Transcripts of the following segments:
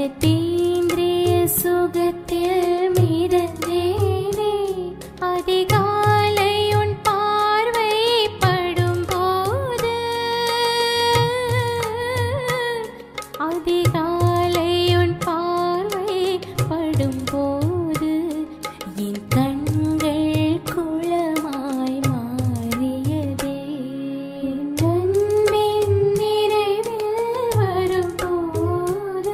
அத்தீந்திரிய சுகத்தில் மிதந்தேனே அதிகாலை உன் பார்வை படும்போது அதிகாலை உன் பார்வை படும்போது என் கண்கள் குளமாய் மாறியதே நண்பின் நினைவில் வரும்போது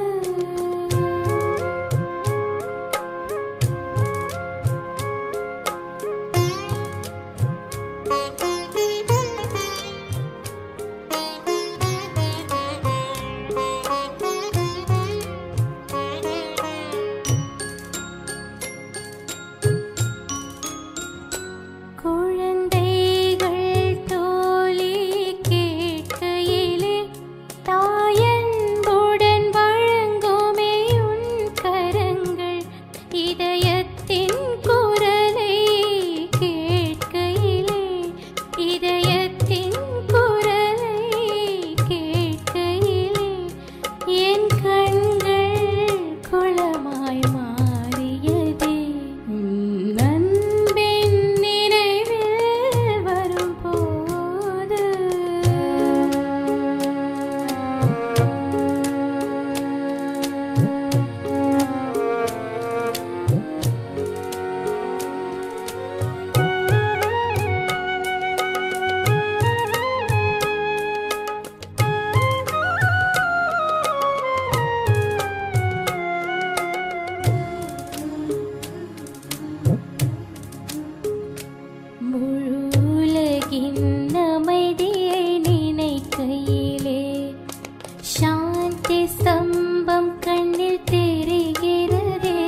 குழந்தைகள் தோழி கேட்கையிலே தாயன்புடன் வழங்குமே உன் கரங்கள் இதயத்தின் குரலை கேட்கையிலே இதயத்தின் குரலை கேட்கையிலே என் கண்கள் குளமாய் மாறியதே உன் அன்பின் நினைவில் வரும்போது முழு உலகின் அமைதியை நினைக்கையிலே சாந்தி ஸ்தம்பம் கண்ணில் தெரிகிறதே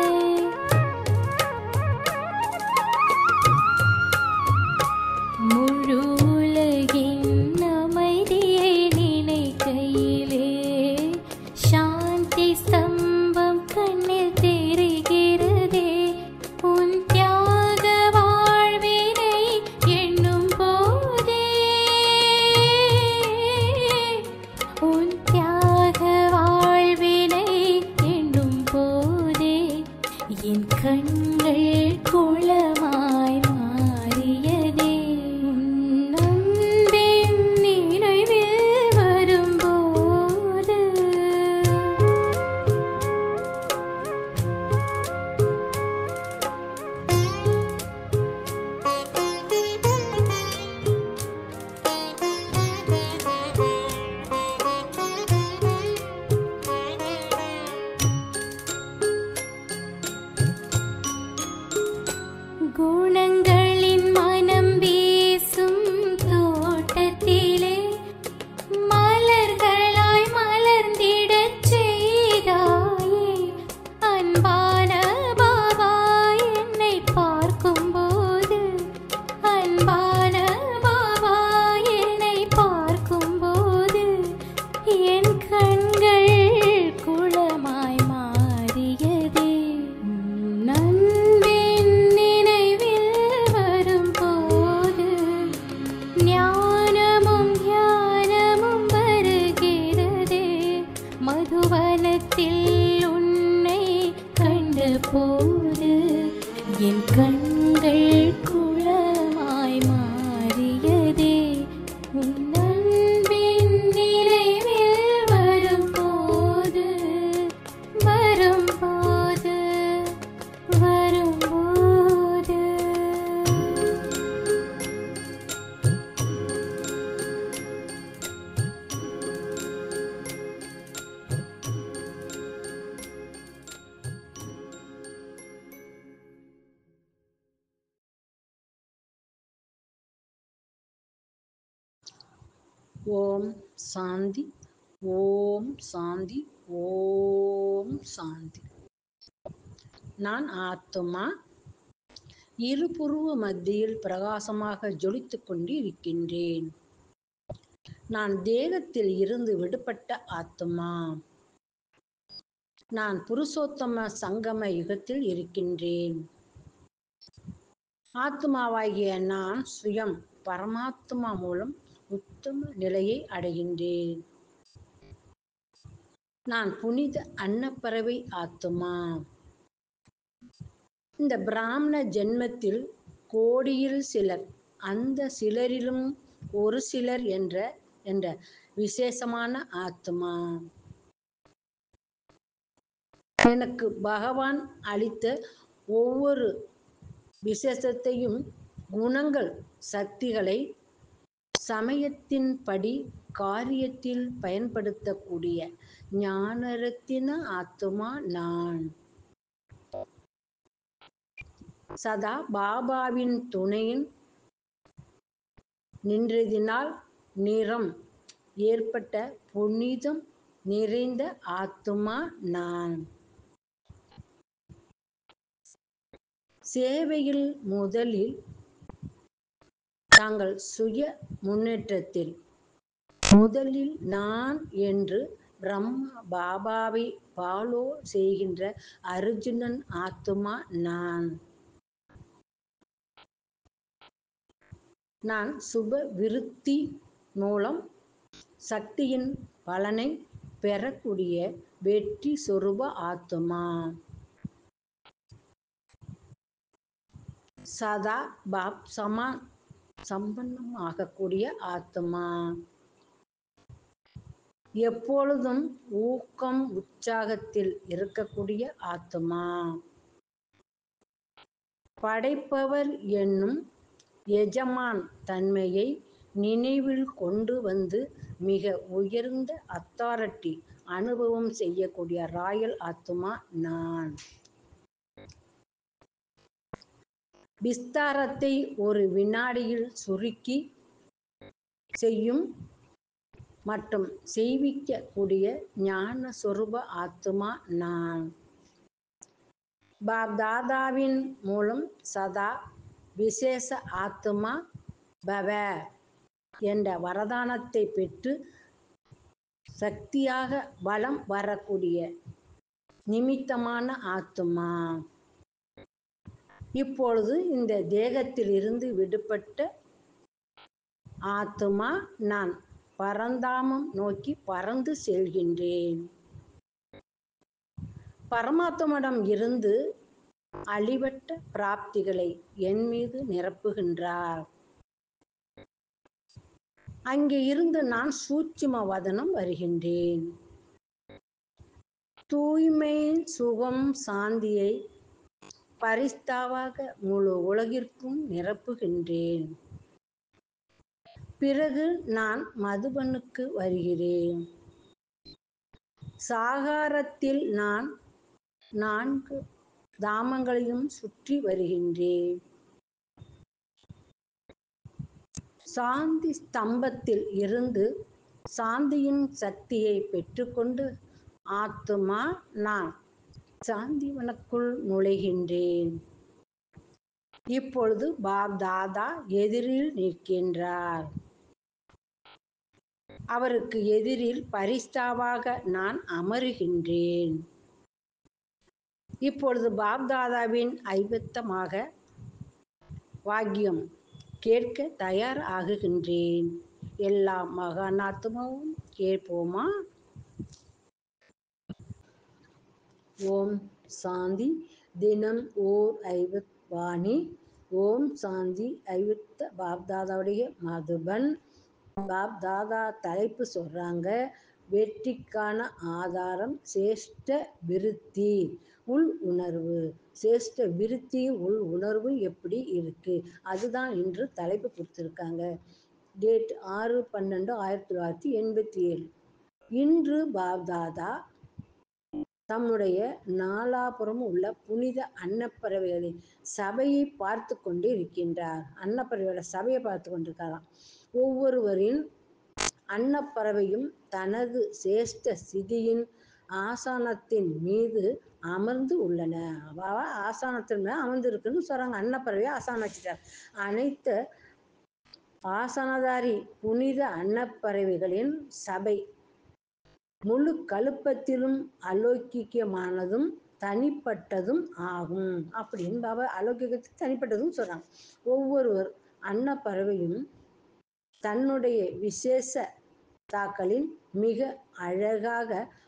முழு உலகின் அமைதியை நினைக்கையிலே சாந்தி ஸ்தம்பம் கண்ணில் தெரிகிறதே உன் தியாக வாழ்வினை எண்ணும் போதே உன் தியாக வாழ்வினை எண்ணும் போதே என் கண்கள் குளமாய் மாறியதே உன் அன்பின் நினைவில் வரும்போது குணங்களின் மனம் வீசும் தோட்டத்திலே மலர்களாய் மலர்ந்திடச் செய்தாயே அன்பான பாபா என்னை பார்க்கும்போது அன்பான பாபா என்னை பார்க்கும்போது என் கண்கள் குளமாய் மாறியதே உன் அன்பின் நினைவில் வரும்போது ஞானமும் ஞானமும் வருகிறதே மதுவனத்தில் உன்னை கண்ட போது என் கண்கள் குளமாய் மாறியதே உன் அன்பின் நினைவில் வரும்போது வரும்போது வரும்போது ஓம் சாந்தி ஓம் சாந்தி ஓம் சாந்தி நான் ஆத்துமா இருபுருவ மத்தியில் பிரகாசமாக ஜொலித்துக் கொண்டு இருக்கின்றேன் நான் தேகத்தில் இருந்து விடுபட்ட ஆத்துமா நான் புருஷோத்தம சங்கம யுகத்தில் இருக்கின்றேன் ஆத்மாவாகிய நான் சுயம் பரமாத்மா மூலம் உத்தம நிலையை அடைகின்றேன் நான் புனித அன்னப்பறவை ஆத்துமா இந்த பிராமண ஜென்மத்தில் கோடியில் சிலர் அந்த சிலரிலும் ஒரு சிலர் என்ற என்ற விசேஷமான ஆத்மா எனக்கு பகவான் அளித்த ஒவ்வொரு விசேஷத்தையும் குணங்கள் சக்திகளை சமயத்தின்படி காரியத்தில் பயன்படுத்தக்கூடிய ஞானரத்தின ஆத்துமா நான் சதா பாபாவின் துணையின் நின்றதினால் நிறம் ஏற்பட்ட புனிதம் நிறைந்த ஆத்துமா நான் சேவையில் முதலில் தாங்கள் சுய முன்னேற்றத்தில் முதலில் நான் என்று பிரம்மா பாபாவை ஃபாலோ செய்கின்ற அர்ஜுனன் ஆத்துமா நான் நான் சுப விருத்தி மூலம் சக்தியின் பலனை பெறக்கூடிய வெற்றி சொரூப ஆத்துமா சதா பாப் சமா சம்பன்னமாகக்கூடிய ஆத்மா எப்பொழுதும் ஊக்கம் உற்சாகத்தில் இருக்கக்கூடிய ஆத்மா படைப்பவர் என்னும் எஜமான் தன்மையை நினைவில் கொண்டு வந்து மிக உயர்ந்த அத்தாரிட்டி அனுபவம் செய்யக்கூடிய ராயல் ஆத்மா நான் விஸ்தாரத்தை ஒரு வினாடியில் சுருக்கி செய்யும் மற்றும் செய்விக்கக்கூடிய ஞான சொரூப ஆத்மா நான் பாப்தாதாவின் மூலம் சதா விசேஷ ஆத்மா பவ என்ற வரதானத்தை பெற்று சக்தியாக வலம் வரக்கூடிய நிமித்தமான ஆத்மா இப்பொழுது இந்த தேகத்திலிருந்து விடுபட்ட ஆத்மா நான் பரந்தாமம் நோக்கி பறந்து செல்கின்றேன் பரமாத்மனிடம் இருந்து அழிவற்ற பிராப்திகளை என் மீது நிரப்புகின்றார் அங்கே இருந்து நான் சூட்சும வதனம் வருகின்றேன் தூய்மை சுகம் சாந்தியை பரிஸ்தாவாக முழு உலகிற்கும் நிரப்புகின்றேன் பிறகு நான் மதுபனுக்கு வருகிறேன் சாகாரத்தில் நான் நான்கு தாமங்களையும் சுற்றி வருகின்றேன் சாந்தி ஸ்தம்பத்தில் இருந்து சாந்தியின் சக்தியை பெற்றுக்கொண்டு ஆத்துமா நான் சாந்திவனுக்குள் நுழைகின்றேன் இப்பொழுது பாப் தாதா எதிரில் நிற்கின்றார் அவருக்கு எதிரில் பரிஸ்தாவாக நான் அமருகின்றேன் இப்பொழுது பாப்தாதாவின் ஐபத்தமாக வாக்கியம் கேட்க தயார் ஆகுகின்றேன் எல்லா மகானாத்மாவும் கேட்போமா ஓம் சாந்தி தினம் ஓர் ஐவத் வாணி ஓம் சாந்தி ஐவத்த பாப்தாதாவுடைய மதுபன் பாப் தாதா தலைப்பு சொல்றாங்க வெற்றிக்கான ஆதாரம் சேஷ்ட விருத்தி உள் உணர்வு சேஷ்ட விருத்தி உள் உணர்வு எப்படி இருக்கு அதுதான் இன்று தலைப்பு கொடுத்துருக்காங்க டேட் ஆறு பன்னெண்டு ஆயிரத்தி தொள்ளாயிரத்தி எண்பத்தி ஏழு இன்று பாப்தாதா தம்முடைய நாலாபுறமும் உள்ள புனித அன்னப்பறவைகளின் சபையை பார்த்து கொண்டு இருக்கின்றார் அன்னப்பறவையோட சபையை பார்த்து கொண்டிருக்காராம் ஒவ்வொருவரின் அன்னப்பறவையும் தனது சேஷ்ட சிதியின் ஆசானத்தின் மீது அமர்ந்து உள்ளன அவ ஆசானத்தின் மேல அமர்ந்து இருக்குன்னு சொல்றாங்க அன்னப்பறவையை ஆசானம் வச்சுட்டார் அனைத்து ஆசனதாரி புனித அன்னப்பறவைகளின் சபை முழு கழுப்பத்திலும் அலௌகிக்கமானதும் தனிப்பட்டதும் ஆகும் அப்படின்னு பாபா அலௌகிகத்துக்கு தனிப்பட்டதும் சொல்றாங்க ஒவ்வொருவர் அன்னப்பறவையும் தன்னுடைய விசேஷ தாக்களின் மிக அழகாக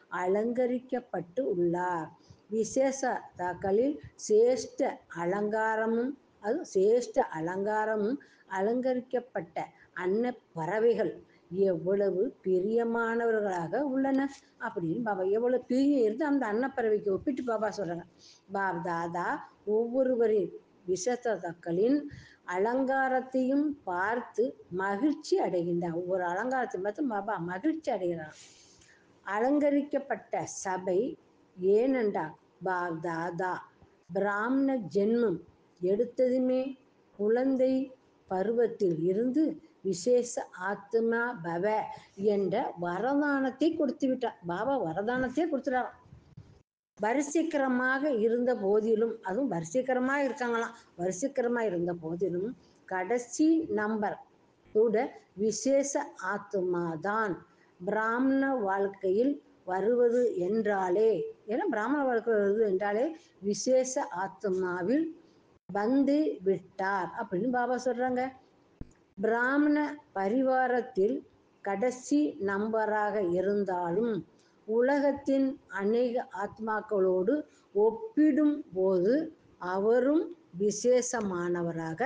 அலங்கரிக்கப்பட்டு உள்ளார் விசேஷதாக்களில் சிரேஷ்ட அலங்காரமும் அது சிரேஷ்ட அலங்காரமும் அலங்கரிக்கப்பட்ட அன்னப் பறவைகள் எவ்வளவு பிரியமானவர்களாக உள்ளன அப்படின்னு பாபா எவ்வளவு பிரியம் இருந்து அந்த அன்னப்பறவைக்கு ஒப்பிட்டு பாபா சொல்றாங்க பாப் தாதா ஒவ்வொருவரின் விசேஷதாக்களின் அலங்காரத்தையும் பார்த்து மகிழ்ச்சி அடைகின்றார் ஒவ்வொரு அலங்காரத்தையும் பார்த்து பாபா மகிழ்ச்சி அடைகிறார் அலங்கரிக்கப்பட்ட சபை ஏனென்றால் பாப் தாதா பிராமண ஜென்மம் எடுத்ததுமே குழந்தை பருவத்தில் இருந்து விசேஷ ஆத்மா பவ என்ற வரதானத்தை கொடுத்து விட்டார் பாபா வரதானத்தையே கொடுத்துட்டாராம் வரிசைக்கரமாக இருந்த போதிலும் அதுவும் வரிசைக்கரமாக இருக்காங்களாம் வரிசைக்கரமாக இருந்த போதிலும் கடைசி நம்பர் கூட விசேஷ ஆத்மாதான் பிராமண வாழ்க்கையில் வருவது என்றாலே ஏன்னா பிராமண வாழ்க்கை வருவது என்றாலே விசேஷ ஆத்மாவில் வந்து விட்டார் அப்படின்னு பாபா சொல்றாங்க பிராமண பரிவாரத்தில் கடைசி நம்பராக இருந்தாலும் உலகத்தின் அநேக ஆத்மாக்களோடு ஒப்பிடும் போது அவரும் விசேஷமானவராக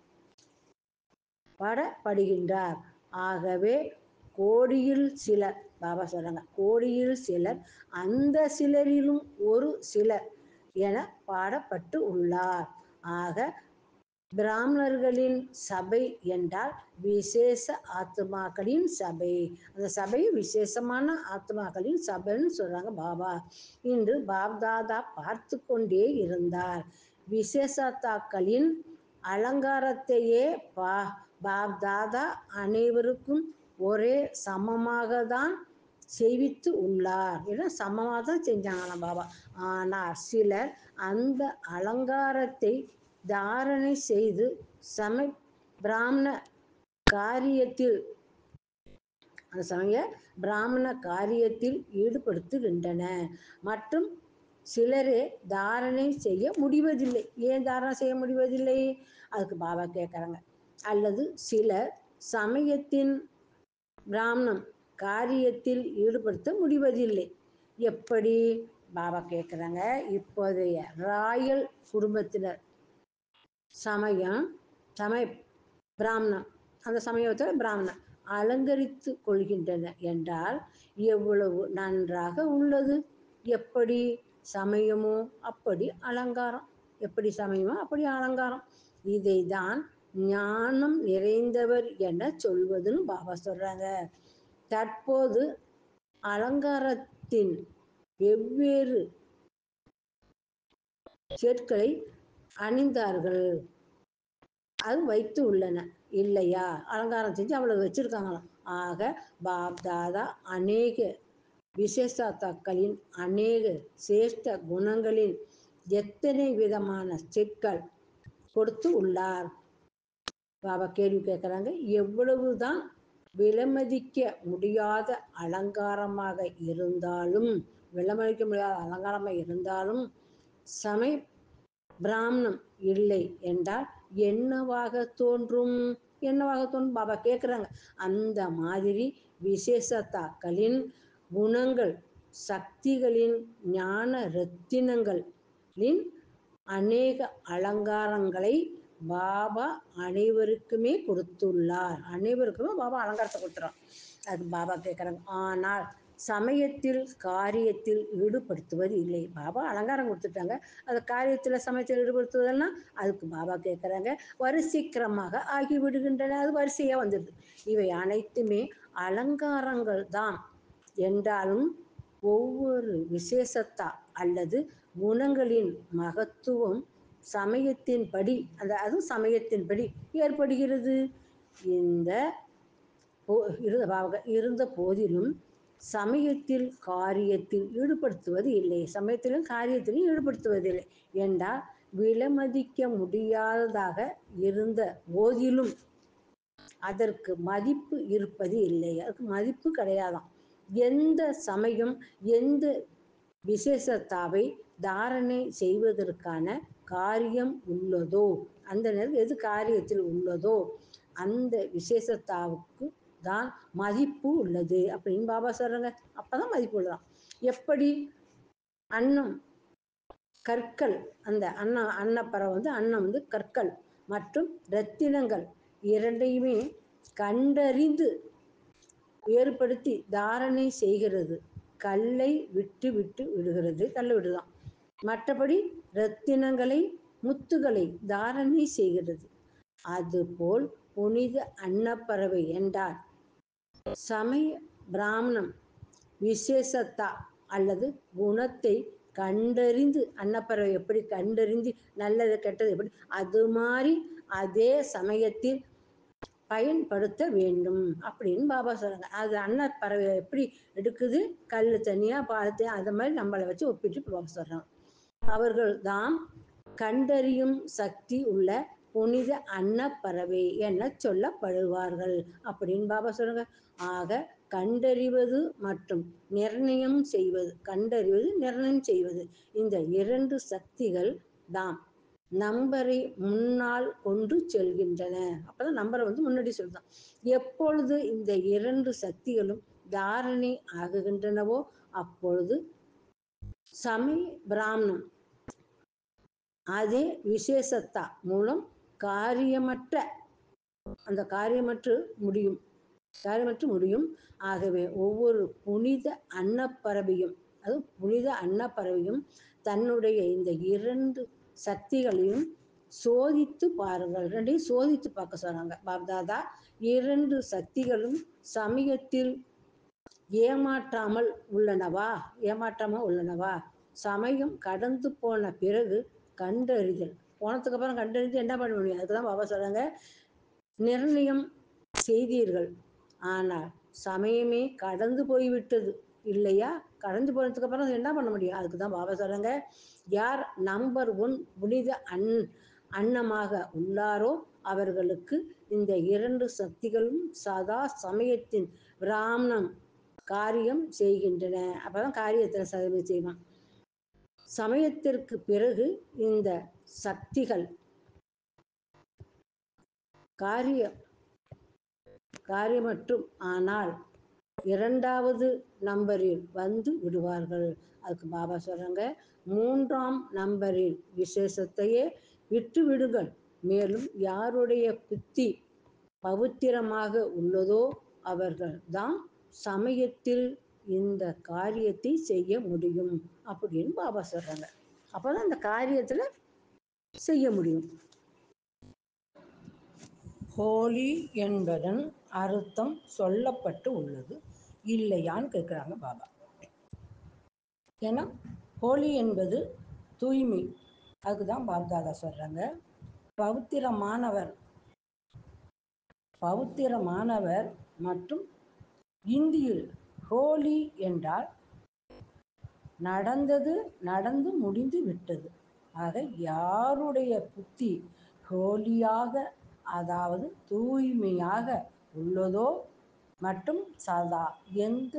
படப்படுகின்றார் ஆகவே கோடியில் சிலர் பாபா சொல்றாங்க கோடியில் சிலர் அந்த சிலரிலும் ஒரு சிலர் என பாடப்பட்டு உள்ளார் ஆக பிராமணர்களின் சபை என்றால் விசேஷ ஆத்மாக்களின் சபை அந்த சபை விசேஷமான ஆத்மாக்களின் சபைன்னு சொல்றாங்க பாபா இன்று பாப்தாதா பார்த்து கொண்டே இருந்தார் விசேஷத்தாக்களின் அலங்காரத்தையே பா பாப்தாதா அனைவருக்கும் ஒரே சமமாக தான் செய்வித்து உள்ளார் ஏன்னா சமமாக தான் செஞ்சாங்களாம் பாபா ஆனால் சிலர் அந்த அலங்காரத்தை தாரணை செய்து சம பிராமண காரியத்தில் அந்த சமய பிராமண காரியத்தில் ஈடுபடுத்துகின்றன மற்றும் சிலரே தாரணை செய்ய முடிவதில்லை ஏன் தாரணை செய்ய முடிவதில்லை அதுக்கு பாபா கேட்குறாங்க அல்லது சிலர் சமயத்தின் பிராமணம் காரியத்தில் ஈடுபடுத்த முடிவதில்லை எப்படி பாபா கேட்குறாங்க இப்போதைய ராயல் குடும்பத்தினர் சமயம் சமய பிராமணம் அந்த சமயத்தில் பிராமணன் அலங்கரித்து கொள்கின்றன என்றால் எவ்வளவு நன்றாக உள்ளது எப்படி சமயமோ அப்படி அலங்காரம் எப்படி சமயமோ அப்படி அலங்காரம் இதை தான் ஞானம் நிறைந்தவர் என சொல்வதுன்னு பாபா சொல்றாங்க தற்போது அலங்காரத்தின் வெவ்வேறு சொற்களை அணிந்தார்கள் அது வைத்து உள்ளன இல்லையா அலங்காரம் செஞ்சு அவ்வளவு வச்சிருக்காங்களாம் ஆக பாப் தாதா அநேக விசேஷத்தாக்களின் அநேக சிரேஷ்ட குணங்களின் எத்தனை விதமான செற்கள் கொடுத்து உள்ளார் பாபா கேள்வி கேட்குறாங்க எவ்வளவுதான் விலமதிக்க முடியாத அலங்காரமாக இருந்தாலும் விலமதிக்க முடியாத அலங்காரமாக இருந்தாலும் சமை பிராமணம் இல்லை என்றால் என்னவாக தோன்றும் என்னவாக தோன்றும் பாபா கேட்குறாங்க அந்த மாதிரி விசேஷத்தாக்களின் குணங்கள் சக்திகளின் ஞான ரத்தினங்களின் அநேக அலங்காரங்களை பாபா அனைவருக்குமே கொடுத்துள்ளார் அனைவருக்குமே பாபா அலங்காரத்தை கொடுத்துறான் அது பாபா கேட்குறாங்க ஆனால் சமயத்தில் காரியத்தில் ஈடுபடுத்துவது இல்லை பாபா அலங்காரம் கொடுத்துட்டாங்க அது காரியத்தில் சமயத்தில் ஈடுபடுத்துவதென்னா அதுக்கு பாபா கேட்குறாங்க வரிசைக்கிரமாக ஆகி விடுகின்றன அது வரிசையாக வந்துடுது இவை அனைத்துமே அலங்காரங்கள் தான் என்றாலும் ஒவ்வொரு விசேஷத்தா அல்லது குணங்களின் மகத்துவம் சமயத்தின்படி அந்த அதுவும் சமயத்தின்படி ஏற்படுகிறது இந்த போ- இருந்த பாவக- இருந்த போதிலும் சமயத்தில் காரியத்தில் ஈடுபடுத்துவது இல்லை சமயத்திலும் காரியத்திலும் ஈடுபடுத்துவதில்லை என்றால் விலமதிக்க முடியாததாக இருந்த போதிலும் அதற்கு மதிப்பு இருப்பது இல்லை அதுக்கு மதிப்பு கிடையாதாம் எந்த சமயம் எந்த விசேஷத்தாவை தாரணை செய்வதற்கான காரியம் உள்ளதோ அந்த நேரம் எது காரியத்தில் உள்ளதோ அந்த விசேஷத்தாவுக்கு தான் மதிப்பு உள்ளது அப்படின்னு பாபா சொல்றாங்க அப்பதான் மதிப்பு உள்ளதாம் எப்படி அன்னம் கற்கள் அந்த அன்ன அன்னப்பறவை வந்து அன்னம் வந்து கற்கள் மற்றும் இரத்தினங்கள் இரண்டையுமே கண்டறிந்து வேறுபடுத்தி தாரணை செய்கிறது கல்லை விட்டு விட்டு விடுகிறது கல்லை விடுதான் மற்றபடி இரத்தினங்களை முத்துகளை தாரணை செய்கிறது அதுபோல் புனித அன்னப்பறவை என்றால் சமய பிராமணம் விசேஷத்தா அல்லது குணத்தை கண்டறிந்து அன்னப்பறவை எப்படி கண்டறிந்து நல்லது கெட்டது எப்படி அது மாதிரி அதே சமயத்தில் பயன்படுத்த வேண்டும் அப்படின்னு பாபா சொல்றாங்க அது அன்னப்பறவை எப்படி எடுக்குது கல் தனியாக பால் அது மாதிரி நம்மளை வச்சு ஒப்பிட்டு பாபா சொல்றாங்க அவர்கள் தாம் கண்டறியும் சக்தி உள்ள புனித அன்னப்பறவை என சொல்லப்படுவார்கள் அப்படின்னு பாபா சொல்றாங்க ஆக கண்டறிவது மற்றும் நிர்ணயம் செய்வது கண்டறிவது நிர்ணயம் செய்வது இந்த இரண்டு சக்திகள் தாம் நம்பரை முன்னால் கொண்டு செல்கின்றன அப்பதான் நம்பரை வந்து முன்னாடி சொல்லுதான் எப்பொழுது இந்த இரண்டு சக்திகளும் தாரணை ஆகுகின்றனவோ அப்பொழுது சமய பிராமணம் அதே விசேஷத்தா மூலம் காரியமற்ற அந்த காரியமற்று முடியும் காரியமற்று முடியும் ஆகவே ஒவ்வொரு புனித அன்னப்பறவையும் அது புனித அன்னப்பறவையும் தன்னுடைய இந்த இரண்டு சக்திகளையும் சோதித்து பாருங்கள் ரெண்டையும் சோதித்து பார்க்க சொல்றாங்க பாப்தாதா இரண்டு சக்திகளும் சமயத்தில் ஏமாற்றாமல் உள்ளனவா ஏமாற்றாமல் உள்ளனவா சமயம் கடந்து போன பிறகு கண்டறிதல் போனதுக்கு அப்புறம் கண்டறிந்து என்ன பண்ண முடியும் அதுக்கு தான் பாபா சொல்றாங்க நிர்ணயம் செய்தீர்கள் ஆனால் சமயமே கடந்து போய்விட்டது இல்லையா கடந்து போனதுக்கு அப்புறம் அது என்ன பண்ண முடியும் அதுக்கு தான் பாபா சொல்றாங்க யார் நம்பர் ஒன் புனித அன் அன்னமாக உள்ளாரோ அவர்களுக்கு இந்த இரண்டு சக்திகளும் சதா சமயத்தின் பிராமணம் காரியம் செய்கின்றன அப்பதான் காரியத்தில் சதவீ செய்வான் சமயத்திற்கு பிறகு இந்த சக்திகள் காரிய காரியமற்றும் ஆனால் இரண்டாவது நம்பரில் வந்து விடுவார்கள் அதுக்கு பாபா சொல்றாங்க மூன்றாம் நம்பரில் விசேஷத்தையே விட்டு விடுங்கள் மேலும் யாருடைய புத்தி பவித்திரமாக உள்ளதோ அவர்கள் தான் சமயத்தில் இந்த காரியத்தை செய்ய முடியும் அப்படின்னு பாபா சொல்றாங்க அப்பதான் இந்த காரியத்துல செய்ய முடியும் ஹோலி என்பதன் அர்த்தம் சொல்லப்பட்டு உள்ளது இல்லையான்னு கேட்குறாங்க பாபா ஏன்னா ஹோலி என்பது தூய்மை அதுக்கு தான் பாப்தாதா சொல்றாங்க பவித்திரமானவர் பவித்திரமானவர் மற்றும் இந்தியில் ஹோலி என்றால் நடந்தது நடந்து முடிந்து விட்டது ஆக யாருடைய புத்தி ஹோலியாக அதாவது தூய்மையாக உள்ளதோ மற்றும் சதா எந்த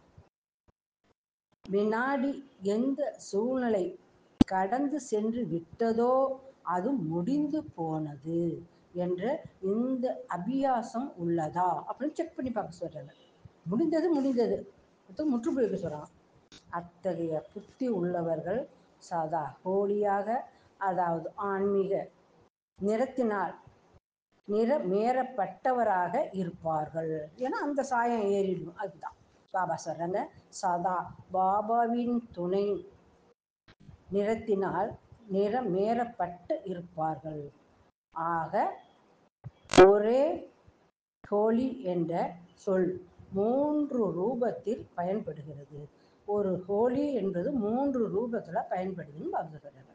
வினாடி எந்த சூழ்நிலை கடந்து சென்று விட்டதோ அது முடிந்து போனது என்ற இந்த அபியாசம் உள்ளதா அப்படின்னு செக் பண்ணி பார்க்க சொல்றாங்க முடிந்தது முடிந்தது அது முற்றுப்புள்ளி வைக்க சொல்றாங்க அத்தகைய புத்தி உள்ளவர்கள் சதா ஹோலியாக அதாவது ஆன்மீக நிறத்தினால் நிற மேறப்பட்டவராக இருப்பார்கள் ஏன்னா அந்த சாயம் ஏறிடும் அதுதான் பாபா சொல்றாங்க சதா பாபாவின் துணை நிறத்தினால் நிறமேறப்பட்டு இருப்பார்கள் ஆக ஒரே ஹோலி என்ற சொல் மூன்று ரூபத்தில் பயன்படுகிறது ஒரு ஹோலி என்பது மூன்று ரூபத்துல பயன்படுதுன்னு பாபா சொல்றாங்க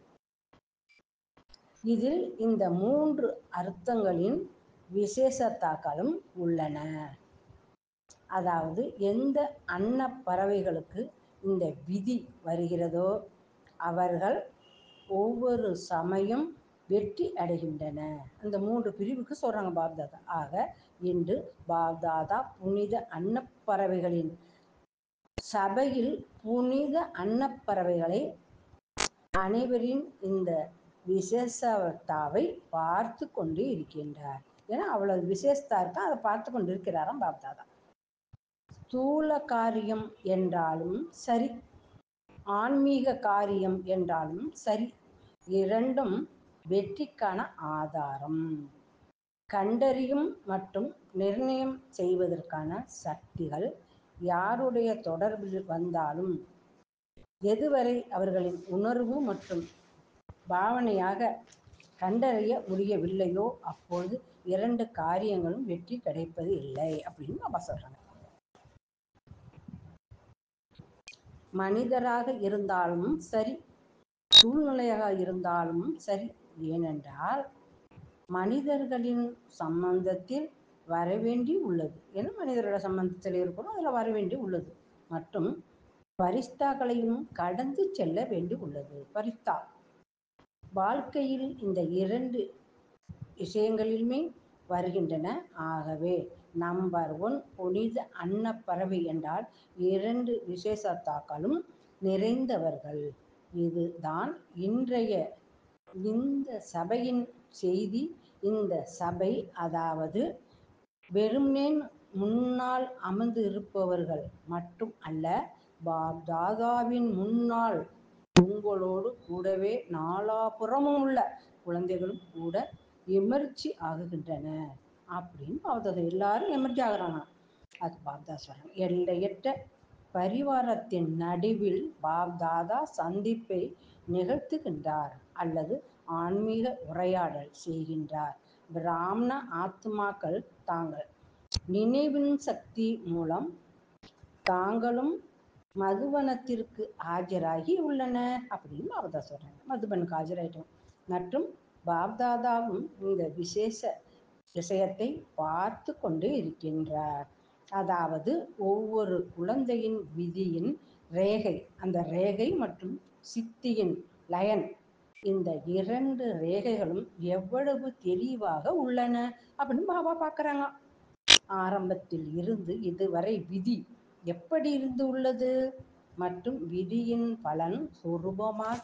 இதில் இந்த மூன்று அர்த்தங்களின் விசேஷத்தாக்களும் உள்ளன அதாவது எந்த அன்னப் பறவைகளுக்கு இந்த விதி வருகிறதோ அவர்கள் ஒவ்வொரு சமயம் வெற்றி அடைகின்றன அந்த மூன்று பிரிவுக்கு சொல்றாங்க பாப்தாதா ஆக இன்று பாப்தாதா புனித அன்னப்பறவைகளின் சபையில் புனித அன்னப்பறவைகளை அனைவரின் இந்த விசேஷத்தாவை பார்த்து கொண்டு இருக்கின்றார் ஏன்னா அவ்வளவு விசேஷத்தா இருக்கா அதை பார்த்து கொண்டு இருக்கிறாராம் பாப்தாதா ஸ்தூல காரியம் என்றாலும் சரி ஆன்மீக காரியம் என்றாலும் சரி இரண்டும் வெற்றிக்கான ஆதாரம் கண்டறியும் மற்றும் நிர்ணயம் செய்வதற்கான சக்திகள் யாருடைய தொடர்பில் வந்தாலும் எதுவரை அவர்களின் உணர்வு மற்றும் பாவனையாக கண்டறிய முடியவில்லையோ அப்பொழுது இரண்டு காரியங்களும் வெற்றி கிடைப்பது இல்லை அப்படின்னு பாபா சொல்றாங்க மனிதராக இருந்தாலும் சரி சூழ்நிலையாக இருந்தாலும் சரி ஏனென்றால் மனிதர்களின் சம்பந்தத்தில் வரவேண்டி உள்ளது ஏன்னா மனிதரோட சம்பந்தத்தில் இருக்கணும் அதில் வரவேண்டி உள்ளது மற்றும் பரிஸ்தாக்களையும் கடந்து செல்ல வேண்டி உள்ளது பரிஸ்தா வாழ்க்கையில் இந்த இரண்டு விஷயங்களிலுமே வருகின்றன ஆகவே நம்பர் ஒன் புனித அன்னப்பறவை என்றால் இரண்டு விசேஷத்தாக்களும் நிறைந்தவர்கள் இதுதான் இன்றைய இந்த சபையின் செய்தி இந்த சபை அதாவது வெறும்னே முன்னால் அமர்ந்து இருப்பவர்கள் மட்டும் அல்ல பாப் தாதாவின் முன்னால் உங்களோடு கூடவே நாலாபுறமும் உள்ள குழந்தைகளும் கூட எமர்ச்சி ஆகுகின்றன அப்படின்னு பாப்தாதா எல்லாரும் எமர்ச்சி ஆகுறாங்க அது பாப்தா சொல்றாங்க எல்லையற்ற பரிவாரத்தின் நடுவில் பாப்தாதா சந்திப்பை நிகழ்த்துகின்றார் அல்லது ஆன்மீக உரையாடல் செய்கின்றார் பிராமண ஆத்மாக்கள் தாங்கள் நினைவின் சக்தி மூலம் தாங்களும் மதுவனத்திற்கு ஆஜராகி உள்ளன அப்படின்னு பாப்தா சொல்றாங்க மதுபனுக்கு ஆஜராயிட்டோம் மற்றும் பாப்தாதாவும் இந்த விசேஷ விஷயத்தை பார்த்து கொண்டு இருக்கின்றார் அதாவது ஒவ்வொரு குழந்தையின் விதியின் ரேகை அந்த ரேகை மற்றும் சித்தியின் லயன் இந்த இரண்டு ரேகைகளும் எவ்வளவு தெளிவாக உள்ளன அப்படின்னு பாபா பார்க்குறாங்க ஆரம்பத்தில் இருந்து இதுவரை விதி எப்படி இருந்து உள்ளது மற்றும் விதியின் பலன் சுரூபமாக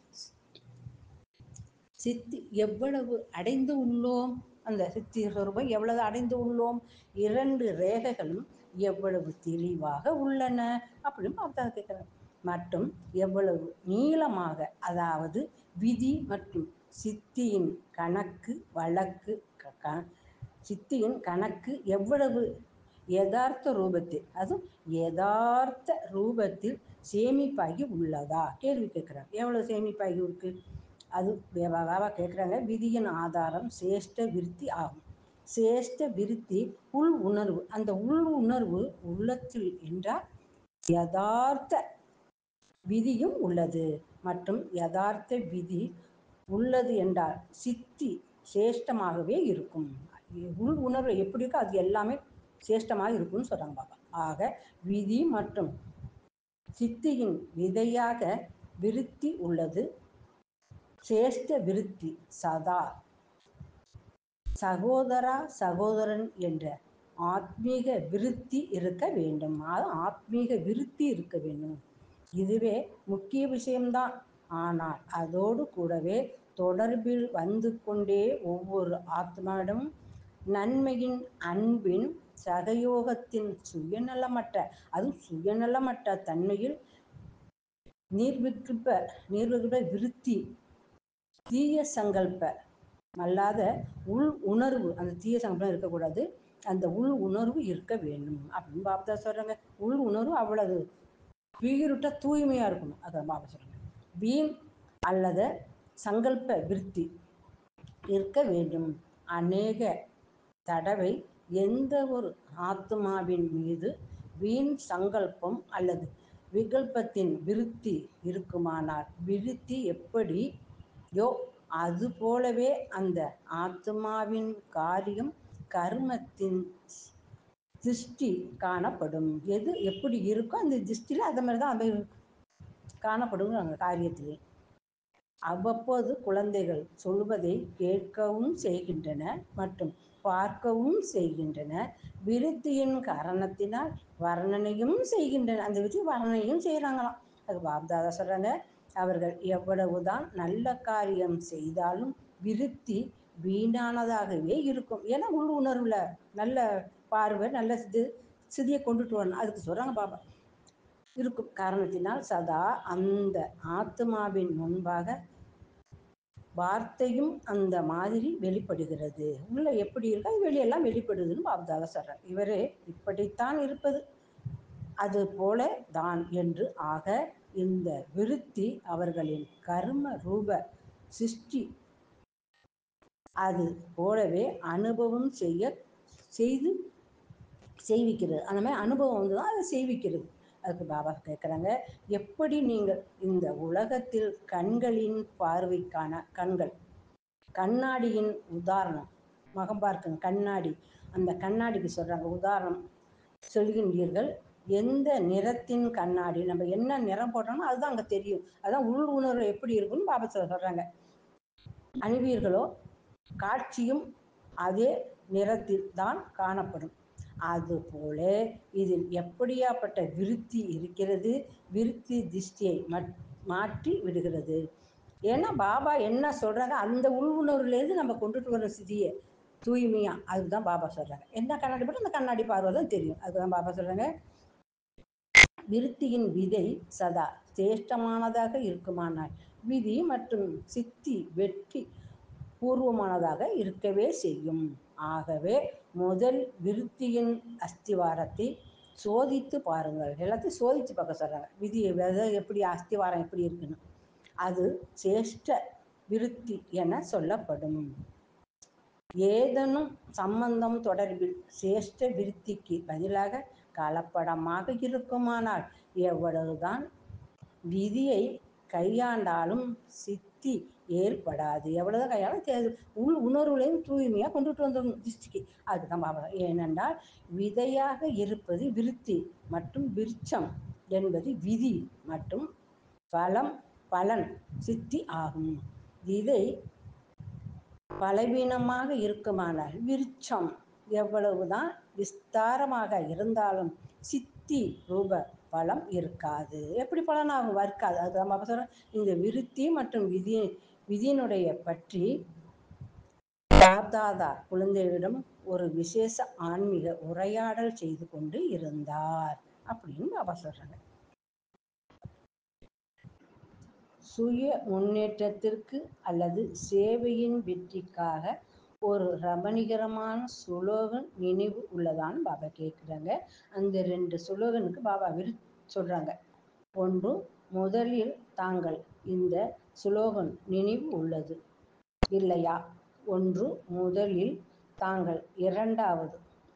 சித்தி எவ்வளவு அடைந்து உள்ளோம் அந்த சித்தி சொரூபம் எவ்வளவு அடைந்து உள்ளோம் இரண்டு ரேகைகளும் எவ்வளவு தெளிவாக உள்ளன அப்படின்னு பார்த்தா கேட்குறாங்க மற்றும் எவ்வளவு நீளமாக அதாவது விதி மற்றும் சித்தியின் கணக்கு வழக்கு க- க- சித்தியின் கணக்கு எவ்வளவு யதார்த்த ரூபத்தில் அதுவும் யதார்த்த ரூபத்தில் சேமிப்பாகி உள்ளதா கேள்வி கேட்குறாங்க எவ்வளவு சேமிப்பாகி இருக்கு அது பாபா கேட்குறாங்க விதியின் ஆதாரம் சேஷ்ட விருத்தி ஆகும் சேஷ்ட விருத்தி உள் உணர்வு அந்த உள் உணர்வு உள்ளத்தில் என்றால் யதார்த்த விதியும் உள்ளது மற்றும் யதார்த்த விதி உள்ளது என்றால் சித்தி சேஷ்டமாகவே இருக்கும் உள் உணர்வு எப்படி இருக்கோ அது எல்லாமே சேஷ்டமாக இருக்கும்னு சொல்றாங்க பாபா ஆக விதி மற்றும் சித்தியின் விதையாக விருத்தி உள்ளது சேஷ்ட விருத்தி சதா சகோதரா சகோதரன் என்ற ஆத்மீக விருத்தி இருக்க வேண்டும் அது ஆத்மீக விருத்தி இருக்க வேண்டும் இதுவே முக்கிய விஷயம்தான் ஆனால் அதோடு கூடவே தொடர்பில் வந்து கொண்டே ஒவ்வொரு ஆத்மாவிடம் நன்மையின் அன்பின் சகயோகத்தின் சுயநலமற்ற அதுவும் சுயநலமற்ற தன்மையில் நீர்விகிப்ப நீர்விகிப்ப விருத்தி தீய சங்கல்ப அல்லாத உள் உணர்வு அந்த தீய சங்கல்பம் இருக்கக்கூடாது அந்த உள் உணர்வு இருக்க வேண்டும் அப்படின்னு பாப்தா சொல்றாங்க உள் உணர்வு அவ்வளவு பியூரிட்டா தூய்மையா இருக்கணும் அதை பாபா சொல்றாங்க வீண் அல்லது சங்கல்ப விருத்தி இருக்க வேண்டும் அநேக தடவை எந்த ஒரு ஆத்மாவின் மீது வீண் சங்கல்பம் அல்லது விகல்பத்தின் விருத்தி இருக்குமானால் விருத்தி எப்படியோ அது போலவே அந்த ஆத்மாவின் காரியம் கர்மத்தின் திருஷ்டி காணப்படும் எது எப்படி இருக்கோ அந்த திருஷ்டியில் அது மாதிரி தான் அது காணப்படும் அந்த காரியத்திலே அவ்வப்போது குழந்தைகள் சொல்வதை கேட்கவும் செய்கின்றன மற்றும் பார்க்கவும் செய்கின்றன விருத்தியின் காரணத்தினால் வர்ணனையும் செய்கின்றன அந்த விருத்தி வர்ணனையும் செய்கிறாங்களாம் அது பாப்தாதா சொல்றாங்க அவர்கள் எவ்வளவுதான் நல்ல காரியம் செய்தாலும் விருத்தி வீணானதாகவே இருக்கும் ஏன்னா உள் உணர்வுல நல்ல பார்வை நல்ல இது சிதியை கொண்டுட்டு வரணும் அதுக்கு சொல்றாங்க பாபா இருக்கும் காரணத்தினால் சதா அந்த ஆத்மாவின் முன்பாக வார்த்தையும் அந்த மாதிரி வெளிப்படுகிறது உள்ள எப்படி இருக்கோ அது வெளியெல்லாம் வெளிப்படுதுன்னு பாப்தாதா சொல்றார் இவரே இப்படித்தான் இருப்பது அது போல தான் என்று ஆக இந்த விருத்தி அவர்களின் கர்ம ரூப சிருஷ்டி அது போலவே அனுபவம் செய்ய செய்து செய்விக்கிறது அந்த மாதிரி அனுபவம் வந்து தான் அதை செய்விக்கிறது அதுக்கு பாபா கேட்குறாங்க எப்படி நீங்கள் இந்த உலகத்தில் கண்களின் பார்வைக்கான கண்கள் கண்ணாடியின் உதாரணம் முகம் பார்க்கும் கண்ணாடி அந்த கண்ணாடிக்கு சொல்றாங்க உதாரணம் சொல்கின்றீர்கள் எந்த நிறத்தின் கண்ணாடி நம்ம என்ன நிறம் போட்டோமோ அதுதான் அங்கே தெரியும் அதான் உள் உணர்வு எப்படி இருக்குன்னு பாபா சொல்ல- சொல்றாங்க அணிவீர்களோ காட்சியும் அதே நிறத்தில் தான் காணப்படும் அதுபோல இதில் எப்படியாப்பட்ட விருத்தி இருக்கிறது விருத்தி திருஷ்டியை மட்- மாற்றி விடுகிறது ஏன்னா பாபா என்ன சொல்றாங்க அந்த உள் உணர்வுலேருந்து நம்ம கொண்டுட்டு வர ஸ்திதியை தூய்மையா அதுதான் பாபா சொல்றாங்க என்ன கண்ணாடி போட்டு அந்த கண்ணாடி பார்வை தான் தெரியும் அதுதான் பாபா சொல்றாங்க விருத்தியின் விதை சதா சிரேஷ்டமானதாக இருக்குமானால் விதி மற்றும் சித்தி வெற்றி பூர்வமானதாக இருக்கவே செய்யும் ஆகவே முதல் விருத்தியின் அஸ்திவாரத்தை சோதித்து பாருங்கள் எல்லாத்தையும் சோதித்து பார்க்க சொல்றாங்க விதி விதை எப்படி அஸ்திவாரம் எப்படி இருக்குன்னு அது சிரேஷ்ட விருத்தி என சொல்லப்படும் ஏதேனும் சம்பந்தம் தொடர்பில் சிரேஷ்ட விருத்திக்கு பதிலாக கலப்படமாக இருக்குமானால் எவ்வளவுதான் விதியை கையாண்டாலும் சித்தி ஏற்படாது எவ்வளவுதான் கையாளும் தே- உள் உணர்வுலையும் தூய்மையா கொண்டுட்டு வந்துடணும் திருஷ்டிக்கு அதுதான் பாபா ஏனென்றால் விதையாக இருப்பது விருத்தி மற்றும் விருட்சம் என்பது விதி மற்றும் பலம் பலன் சித்தி ஆகும் விதை பலவீனமாக இருக்குமானால் விருட்சம் எவ்வளவுதான் விஸ்தாரமாக இருந்தாலும் சித்தி ரூப பலம் இருக்காது எப்படி பலனாகும் இருக்காது அது நம்ம சொல்றோம் இந்த விருத்தி மற்றும் விதி விதியினுடைய பற்றி தாதாதா குழந்தைகளிடம் ஒரு விசேஷ ஆன்மீக உரையாடல் செய்து கொண்டு இருந்தார் அப்படின்னு பாபா சொல்றாங்க சுய முன்னேற்றத்திற்கு அல்லது சேவையின் வெற்றிக்காக ஒரு ரமணிகரமான சுலோகன் நினைவு உள்ளதான்னு பாபா கேட்குறாங்க அந்த ரெண்டு சுலோகனுக்கு பாபா விரு சொல்றாங்க ஒன்று முதலில் தாங்கள் இந்த சுலோகன் நினைவு உள்ளது இல்லையா ஒன்று முதலில் தாங்கள் இரண்டாவது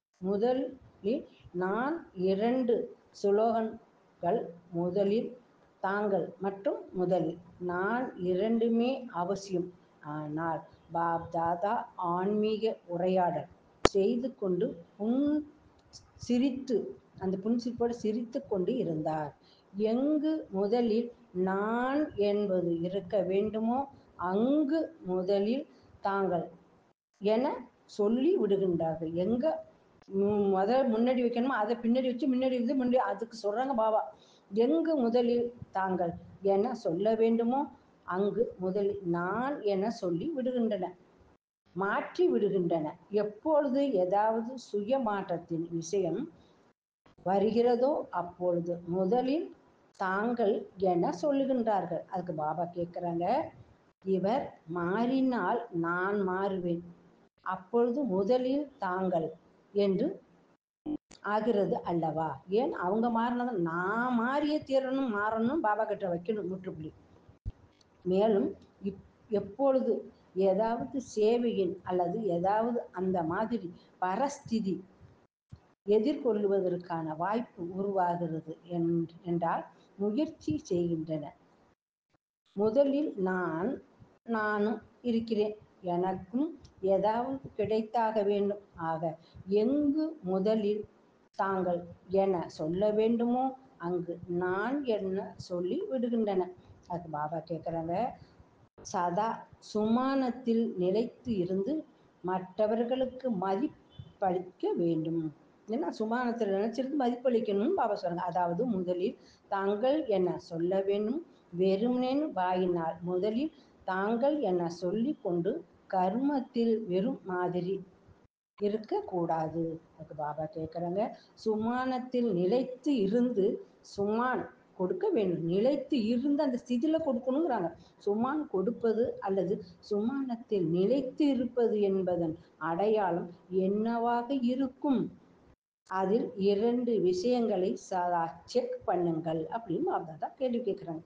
முதலில் நான் இரண்டு சுலோகன்கள் முதலில் தாங்கள் மற்றும் முதலில் நான் இரண்டுமே அவசியம் ஆனால் பாப் தாதா ஆன்மீக உரையாடல் செய்து கொண்டு புன் சிரித்து அந்த புன்சிரிப்போடு சிரித்து கொண்டு இருந்தார் எங்கு முதலில் நான் என்பது இருக்க வேண்டுமோ அங்கு முதலில் தாங்கள் என சொல்லி விடுகின்றார்கள் எங்க ம், முத முன்னாடி வைக்கணுமோ அதை பின்னாடி வச்சு முன்னாடி வந்து முன்னாடி அதுக்கு சொல்றாங்க பாபா எங்கு முதலில் தாங்கள் என சொல்ல வேண்டுமோ அங்கு முதலில் நான் என சொல்லி விடுகின்றன மாற்றி விடுகின்றன எப்பொழுது ஏதாவது சுய மாற்றத்தின் விஷயம் வருகிறதோ அப்பொழுது முதலில் தாங்கள் என சொல்லுகின்றார்கள் அதுக்கு பாபா கேட்குறாங்க இவர் மாறினால் நான் மாறுவேன் அப்பொழுது முதலில் தாங்கள் என்று ஆகிறது அல்லவா ஏன் அவங்க மாறினது நான் மாறியே தீரணும் மாறணும் பாபா கிட்ட வைக்கணும் முற்றுப்புள்ளி மேலும் இப் எப்பொழுது ஏதாவது சேவையின் அல்லது ஏதாவது அந்த மாதிரி பரஸ்திதி எதிர்கொள்வதற்கான வாய்ப்பு உருவாகிறது என்- என்றால் முயற்சி செய்கின்றன முதலில் நான் நானும் இருக்கிறேன் எனக்கும் ஏதாவது கிடைத்தாக வேண்டும் ஆக எங்கு முதலில் தாங்கள் என சொல்ல வேண்டுமோ அங்கு நான் என்ன சொல்லி விடுகின்றன அதுக்கு பாபா கேட்குறாங்க சதா சுமானத்தில் நிலைத்து இருந்து மற்றவர்களுக்கு மதிப்பளிக்க வேண்டும் ஏன்னா சுமானத்தில் நினைச்சிருந்து மதிப்பளிக்கணும்னு பாபா சொல்றாங்க அதாவது முதலில் தாங்கள் என சொல்ல வேண்டும் வெறுமனேன் வாயினால் முதலில் தாங்கள் என சொல்லி கொண்டு கர்மத்தில் வெறும் மாதிரி இருக்கக்கூடாது அதுக்கு பாபா கேட்குறாங்க சுமானத்தில் நிலைத்து இருந்து சுமான் கொடுக்க வேண்டும் நிலைத்து இருந்த அந்த ஸ்திதியில கொடுக்கணுங்கிறாங்க சுமான் கொடுப்பது அல்லது சுமானத்தில் நிலைத்து இருப்பது என்பதன் அடையாளம் என்னவாக இருக்கும் அதில் இரண்டு விஷயங்களை சதா செக் பண்ணுங்கள் அப்படின்னு பாப்தாதா கேள்வி கேட்குறாங்க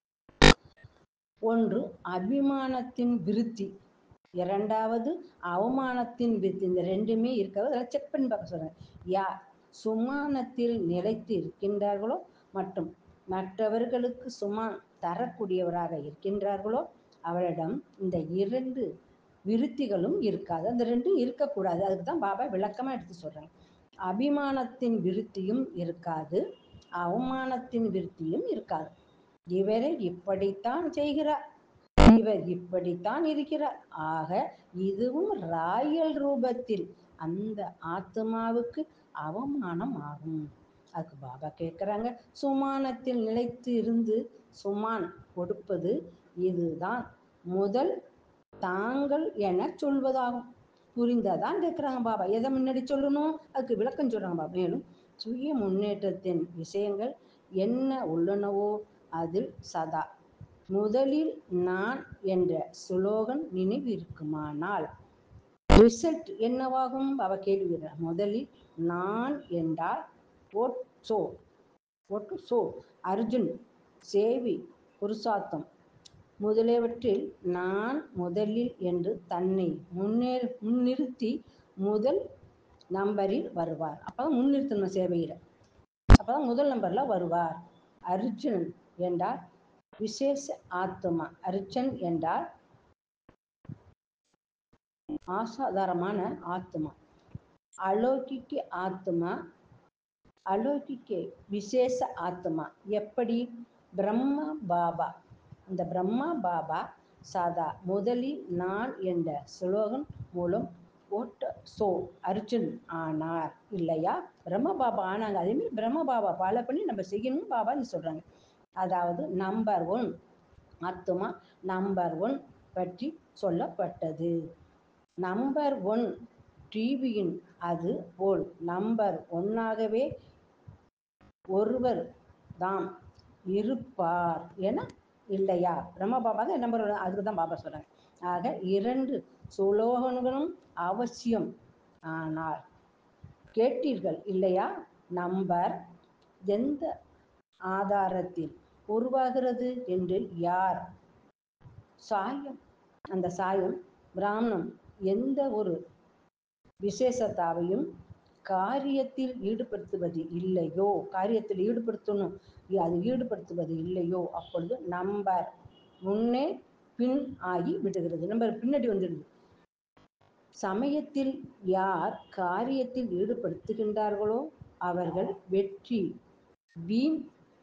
ஒன்று அபிமானத்தின் விருத்தி இரண்டாவது அவமானத்தின் விருத்தி இந்த ரெண்டுமே இருக்கிறது அதெல்லாம் செக் பண்ணி பார்க்க சொல்றேன் யார் சுமானத்தில் நிலைத்து இருக்கின்றார்களோ மற்றும் மற்றவர்களுக்கு சுமான் தரக்கூடியவராக இருக்கின்றார்களோ அவரிடம் இந்த இரண்டு விருத்திகளும் இருக்காது அந்த ரெண்டும் இருக்கக்கூடாது அதுக்கு தான் பாபா விளக்கமாக எடுத்து சொல்றாங்க அபிமானத்தின் விருத்தியும் இருக்காது அவமானத்தின் விருத்தியும் இருக்காது இவரை இப்படித்தான் செய்கிறார் இவர் இப்படித்தான் இருக்கிறார் ஆக இதுவும் ராயல் ரூபத்தில் அந்த ஆத்மாவுக்கு அவமானம் ஆகும் அதுக்கு பாபா கேட்குறாங்க சுமானத்தில் நிலைத்து இருந்து சுமான் கொடுப்பது இதுதான் முதல் தாங்கள் என சொல்வதாகும் புரிந்ததான் கேட்குறாங்க பாபா எதை முன்னாடி சொல்லணும் அதுக்கு விளக்கம் சொல்றாங்க பாபா மேலும் சுய முன்னேற்றத்தின் விஷயங்கள் என்ன உள்ளனவோ அதில் சதா முதலில் நான் என்ற சுலோகன் நினைவிருக்குமானால் ரிசல்ட் என்னவாகும் அவ கேள்வி முதலில் நான் என்றால் ஓட் சோ ஒட்டு சோ அர்ஜுன் சேவி புருஷார்த்தம் முதலியவற்றில் நான் முதலில் என்று தன்னை முன்னே முன்னிறுத்தி முதல் நம்பரில் வருவார் அப்பதான் முன்னிறுத்தணும் சேவையில அப்பதான் முதல் நம்பர்ல வருவார் அர்ஜுனன் என்றால் விசேஷ ஆத்மா அர்ஜன் என்றால் ஆசாதாரமான ஆத்மா அலௌகிக்க ஆத்மா அலௌகிக்க விசேஷ ஆத்மா எப்படி பிரம்ம பாபா அந்த பிரம்மா பாபா சதா முதலில் நான் என்ற ஸ்லோகன் மூலம் ஓட்ட சோ அர்ஜுன் ஆனார் இல்லையா பிரம்ம பாபா ஆனாங்க அதே மாதிரி பிரம்ம பாபா ஃபாலோ பண்ணி நம்ம செய்யணும் பாபான்னு சொல்றாங்க அதாவது நம்பர் ஒன் ஆத்மா நம்பர் ஒன் பற்றி சொல்லப்பட்டது நம்பர் ஒன் டிவியின் அது போல் நம்பர் ஒன்னாகவே ஒருவர் தாம் இருப்பார் என இல்லையா பிரம்ம பாபா தான் நம்பர் ஒன் அதுக்கு தான் பாபா சொல்றாங்க ஆக இரண்டு சுலோகங்களும் அவசியம் ஆனால் கேட்டீர்கள் இல்லையா நம்பர் எந்த ஆதாரத்தில் உருவாகிறது என்று யார் சாயம் அந்த சாயம் பிராமணம் எந்த ஒரு விசேஷத்தாவையும் காரியத்தில் ஈடுபடுத்துவது இல்லையோ காரியத்தில் ஈடுபடுத்தணும் அது ஈடுபடுத்துவது இல்லையோ அப்பொழுது நம்பர் முன்னே பின் ஆகி விடுகிறது நம்பர் பின்னாடி வந்துடுது சமயத்தில் யார் காரியத்தில் ஈடுபடுத்துகின்றார்களோ அவர்கள் வெற்றி வீண்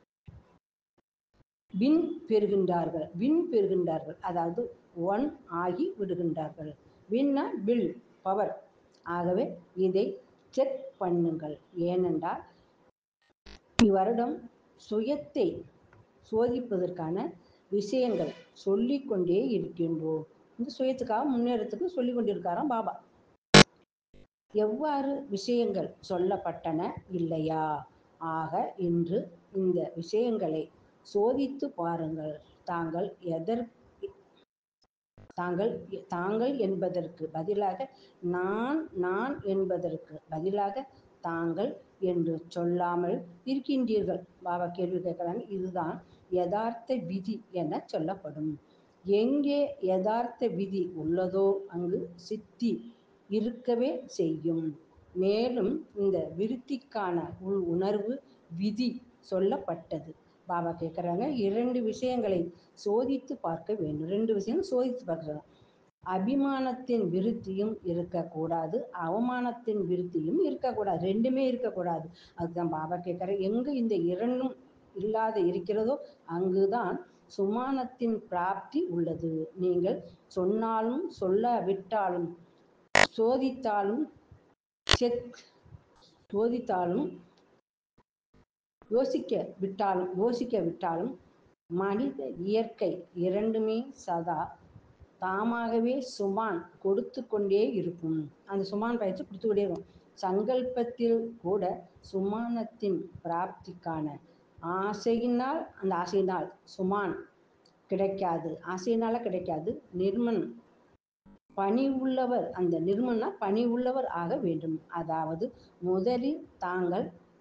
வின் பெறுகின்றார்கள் வின் பெறுகின்றார்கள் அதாவது ஒன் ஆகி விடுகின்றார்கள் வின்னா வில் பவர் ஆகவே இதை செக் பண்ணுங்கள் ஏனென்றால் இவ்வருடம் சுயத்தை சோதிப்பதற்கான விஷயங்கள் சொல்லிக்கொண்டே இருக்கின்றோம் இந்த சுயத்துக்காக முன்னேறத்துக்கு சொல்லி கொண்டிருக்காராம் பாபா எவ்வாறு விஷயங்கள் சொல்லப்பட்டன இல்லையா ஆக இன்று இந்த விஷயங்களை சோதித்து பாருங்கள் தாங்கள் எதற் தாங்கள் தாங்கள் என்பதற்கு பதிலாக நான் நான் என்பதற்கு பதிலாக தாங்கள் என்று சொல்லாமல் இருக்கின்றீர்கள் பாபா கேள்வி கேட்கிறாங்க இதுதான் யதார்த்த விதி என சொல்லப்படும் எங்கே யதார்த்த விதி உள்ளதோ அங்கு சித்தி இருக்கவே செய்யும் மேலும் இந்த விருத்திக்கான உள் உணர்வு விதி சொல்லப்பட்டது பாபா கேட்குறாங்க இரண்டு விஷயங்களை சோதித்து பார்க்க வேண்டும் ரெண்டு விஷயம் சோதித்து பார்க்குறாங்க அபிமானத்தின் விருத்தியும் இருக்கக்கூடாது அவமானத்தின் விருத்தியும் இருக்கக்கூடாது ரெண்டுமே இருக்கக்கூடாது அதுதான் பாபா கேட்குற எங்கு இந்த இரண்டும் இல்லாத இருக்கிறதோ அங்குதான் சுமானத்தின் பிராப்தி உள்ளது நீங்கள் சொன்னாலும் சொல்லாவிட்டாலும் சோதித்தாலும் செக் சோதித்தாலும் யோசிக்க விட்டாலும் யோசிக்க விட்டாலும் மனித இயற்கை இரண்டுமே சதா தாமாகவே சுமான் கொடுத்து கொண்டே இருக்கும் அந்த சுமான் பயிற்சி கொடுத்துக்கிட்டே இருக்கும் சங்கல்பத்தில் கூட சுமானத்தின் பிராப்திக்கான ஆசையினால் அந்த ஆசையினால் சுமான் கிடைக்காது ஆசையினால கிடைக்காது நிர்மன் பணி உள்ளவர் அந்த நிர்மல்னா பணி உள்ளவர் ஆக வேண்டும் அதாவது முதலில் தாங்கள்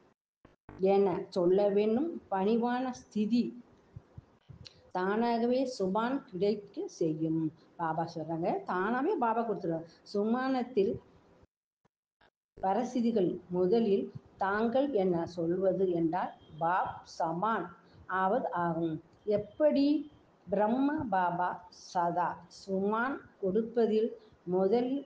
என சொல்ல வேண்டும் பணிவான ஸ்திதி தானாகவே சுபான் கிடைக்க செய்யும் பாபா சொல்றாங்க தானாவே பாபா கொடுத்துருவாங்க சுமானத்தில் பரசிதிகள் முதலில் தாங்கள் என சொல்வது என்றால் பாப் சமான் ஆவது ஆகும் எப்படி பிரம்ம பாபா சதா சுமான் கொடுப்பதில் முதலில்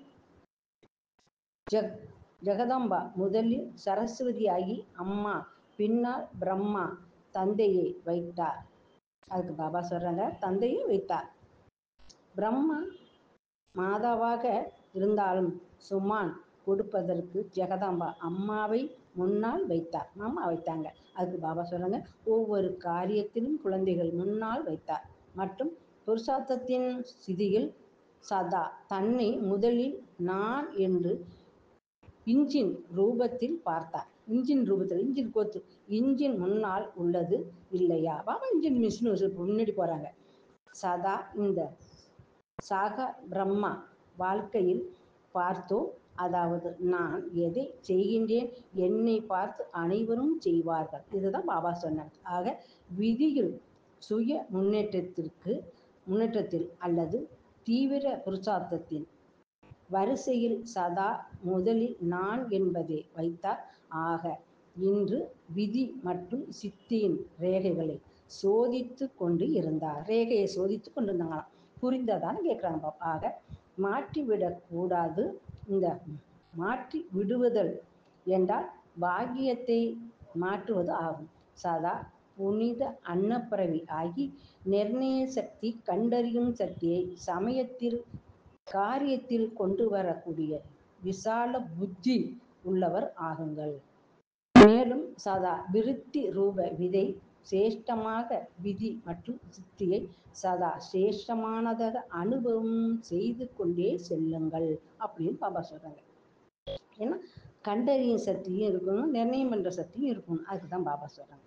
ஜக் ஜெகதம்பா முதலில் சரஸ்வதியாகி அம்மா பின்னால் பிரம்மா தந்தையை வைத்தார் அதுக்கு பாபா சொல்றாங்க தந்தையை வைத்தார் பிரம்மா மாதாவாக இருந்தாலும் சுமான் கொடுப்பதற்கு ஜெகதாம்பா அம்மாவை முன்னால் வைத்தார் அம்மா வைத்தாங்க அதுக்கு பாபா சொல்றாங்க ஒவ்வொரு காரியத்திலும் குழந்தைகள் முன்னால் வைத்தார் மற்றும் புருஷார்த்தத்தின் ஸ்திதியில் சதா தன்னை முதலில் நான் என்று இன்ஜின் ரூபத்தில் பார்த்தார் இன்ஜின் ரூபத்தில் இன்ஜின் கோத்து இன்ஜின் முன்னால் உள்ளது இல்லையா பாபா இன்ஜின் மிஷின் முன்னாடி போறாங்க சதா இந்த சாக பிரம்மா வாழ்க்கையில் பார்த்தோம் அதாவது நான் எதை செய்கின்றேன் என்னை பார்த்து அனைவரும் செய்வார்கள் இதுதான் பாபா சொன்னார் ஆக விதியில் சுய முன்னேற்றத்திற்கு முன்னேற்றத்தில் அல்லது தீவிர புருஷார்த்தத்தின் வரிசையில் சதா முதலில் நான் என்பதை வைத்தார் ஆக இன்று விதி மற்றும் சித்தியின் ரேகைகளை சோதித்து கொண்டு இருந்தார் ரேகையை சோதித்து கொண்டு இருந்தாங்களாம் புரிந்ததான்னு கேட்குறாங்க பாப்பா ஆக மாற்றிவிடக் கூடாது இந்த மாற்றி விடுவதல் என்றால் பாக்கியத்தை மாற்றுவது ஆகும் சதா புனித அன்னப்பிறவி ஆகி நிர்ணய சக்தி கண்டறியும் சக்தியை சமயத்தில் காரியத்தில் கொண்டு வரக்கூடிய விசால புத்தி உள்ளவர் ஆகுங்கள் மேலும் சதா விருத்தி ரூப விதை சிரேஷ்டமாக விதி மற்றும் சித்தியை சதா சிரேஷ்டமானதாக அனுபவம் செய்து கொண்டே செல்லுங்கள் அப்படின்னு பாபா சொல்றாங்க ஏன்னா கண்டறியும் சக்தியும் இருக்கணும் நிர்ணயம் பண்ற சக்தியும் இருக்கணும் அதுக்கு தான் பாபா சொல்றாங்க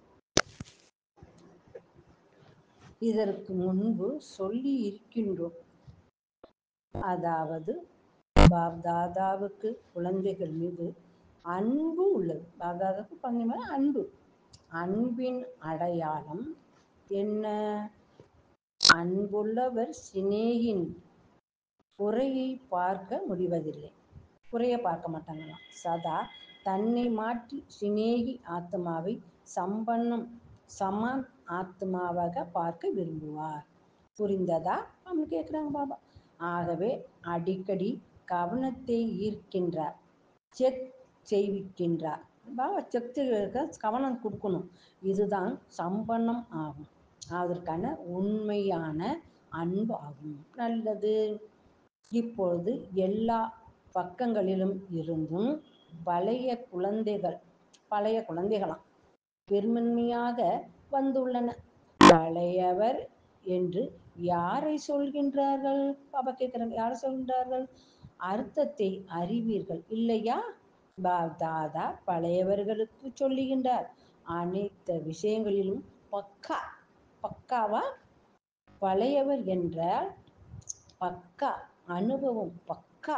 இதற்கு முன்பு சொல்லி இருக்கின்றோம் அதாவது பாப் தாதாவுக்கு குழந்தைகள் மீது அன்பு உள்ளது பாப் தாதாவுக்கு குழந்தை மேல அன்பு அன்பின் அடையாளம் என்ன அன்புள்ளவர் சினேகின் குறையை பார்க்க முடிவதில்லை குறைய பார்க்க மாட்டாங்களாம் சதா தன்னை மாற்றி சினேகி ஆத்மாவை சம்பன்னம் சமான் ஆத்மாவாக பார்க்க விரும்புவார் புரிந்ததா அவங்க கேட்குறாங்க பாபா ஆகவே அடிக்கடி கவனத்தை ஈர்க்கின்றார் செக் செய்விக்கின்றார் பாபா செக் செய்வதற்கு கவனம் கொடுக்கணும் இதுதான் சம்பன்னம் ஆகும் அதற்கான உண்மையான அன்பு ஆகும் நல்லது இப்பொழுது எல்லா பக்கங்களிலும் இருந்தும் பழைய குழந்தைகள் பழைய குழந்தைகளாம் பெருமென்மையாக வந்துள்ளன பழையவர் என்று யாரை சொல்கின்றார்கள் பாபா கேட்குறாங்க யாரை சொல்கின்றார்கள் அர்த்தத்தை அறிவீர்கள் இல்லையா பா தாதா பழையவர்களுக்கு சொல்லுகின்றார் அனைத்து விஷயங்களிலும் பக்கா பக்காவா பழையவர் என்றால் பக்கா அனுபவம் பக்கா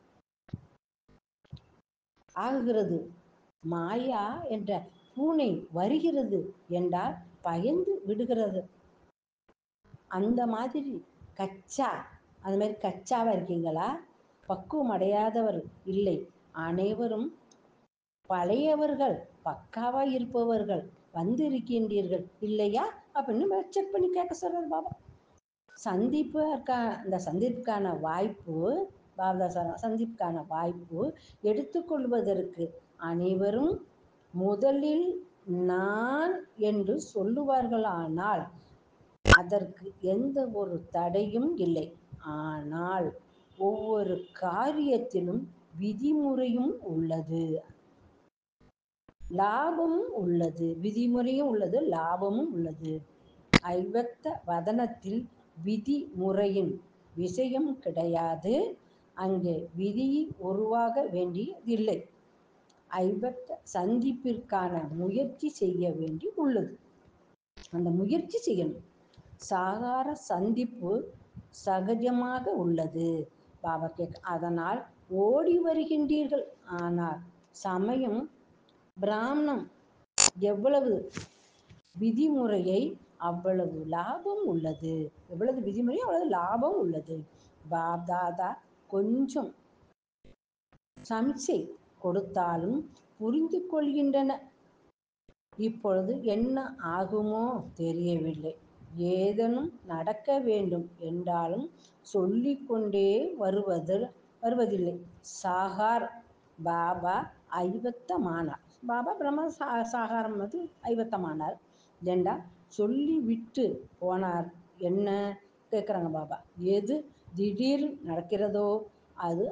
ஆகுகிறது மாயா என்ற பூனை வருகிறது என்றால் பயந்து விடுகிறது அந்த மாதிரி கச்சா அந்த மாதிரி கச்சாவா இருக்கீங்களா பக்குவம் அடையாதவர் இல்லை அனைவரும் பழையவர்கள் பக்காவா இருப்பவர்கள் வந்து இருக்கின்றீர்கள் இல்லையா அப்படின்னு செக் பண்ணி கேட்க சொல்றாரு பாபா சந்திப்புக்கா இந்த சந்திப்புக்கான வாய்ப்பு பாபா சொல்றாங்க, சந்திப்புக்கான வாய்ப்பு எடுத்துக்கொள்வதற்கு அனைவரும் முதலில் நான் என்று சொல்லுவார்களானால் அதற்கு எந்த ஒரு தடையும் இல்லை ஆனால் ஒவ்வொரு காரியத்திலும் விதிமுறையும் உள்ளது லாபமும் உள்ளது விதிமுறையும் உள்ளது லாபமும் உள்ளது ஐவக்த வதனத்தில் விதிமுறையின் விஷயம் கிடையாது அங்கே விதி உருவாக வேண்டியதில்லை ஐவக்த சந்திப்பிற்கான முயற்சி செய்ய வேண்டி உள்ளது அந்த முயற்சி செய்யணும் சாகார சந்திப்பு சகஜமாக உள்ளது பாபா கேட்க அதனால் ஓடி வருகின்றீர்கள் ஆனால் சமயம் பிராமணம் எவ்வளவு விதிமுறையை அவ்வளவு லாபம் உள்ளது எவ்வளவு விதிமுறை அவ்வளவு லாபம் உள்ளது பாப் தாதா கொஞ்சம் சமிச்சை கொடுத்தாலும் புரிந்து கொள்கின்றன இப்பொழுது என்ன ஆகுமோ தெரியவில்லை ஏதேனும் நடக்க வேண்டும் என்றாலும் சொல்லிக்கொண்டே வருவது வருவதில்லை சாகார் பாபா ஐவத்தமானார் பாபா பிரம்ம சா சாகாரம் வந்து ஐவத்தமானார் ஏண்டா சொல்லிவிட்டு போனார் என்ன கேட்குறாங்க பாபா எது திடீர் நடக்கிறதோ அது